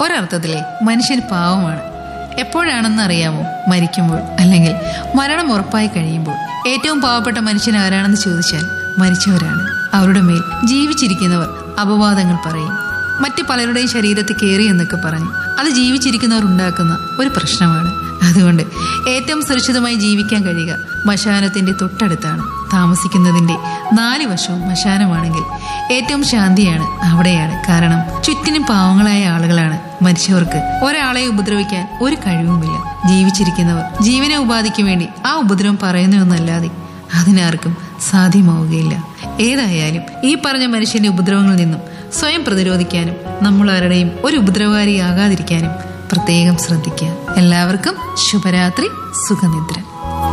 ഒരർത്ഥത്തിലെ മനുഷ്യൻ പാവമാണ് എപ്പോഴാണെന്ന് അറിയാമോ മരിക്കുമ്പോൾ അല്ലെങ്കിൽ മരണം ഉറപ്പായി കഴിയുമ്പോൾ ഏറ്റവും പാവപ്പെട്ട മനുഷ്യൻ ആരാണെന്ന് ചോദിച്ചാൽ മരിച്ചവരാണ് അവരുടെ മേൽ ജീവിച്ചിരിക്കുന്നവർ അപവാദങ്ങൾ പറയും മറ്റു പലരുടെയും ശരീരത്തിൽ കയറി എന്നൊക്കെ പറഞ്ഞു അത് ജീവിച്ചിരിക്കുന്നവർ ഉണ്ടാക്കുന്ന ഒരു പ്രശ്നമാണ് അതുകൊണ്ട് ഏറ്റവും സുരക്ഷിതമായി ജീവിക്കാൻ കഴിയുക മശാനത്തിന്റെ തൊട്ടടുത്താണ് താമസിക്കുന്നതിന്റെ നാല് വശവും മശാനമാണെങ്കിൽ ഏറ്റവും ശാന്തിയാണ് അവിടെയാണ് കാരണം ചുറ്റിനും പാവങ്ങളായ ആളുകളാണ് മരിച്ചവർക്ക് ഒരാളെ ഉപദ്രവിക്കാൻ ഒരു കഴിവുമില്ല ജീവിച്ചിരിക്കുന്നവർ ജീവന ഉപാധിക്ക് വേണ്ടി ആ ഉപദ്രവം പറയുന്നുവെന്നല്ലാതെ അതിനാർക്കും സാധ്യമാവുകയില്ല ഏതായാലും ഈ പറഞ്ഞ മനുഷ്യന്റെ ഉപദ്രവങ്ങളിൽ നിന്നും സ്വയം പ്രതിരോധിക്കാനും നമ്മൾ ആരുടെയും ഒരു ഉപദ്രവകാരിയാകാതിരിക്കാനും പ്രത്യേകം ശ്രദ്ധിക്കുക എല്ലാവർക്കും ശുഭരാത്രി സുഖനിദ്ര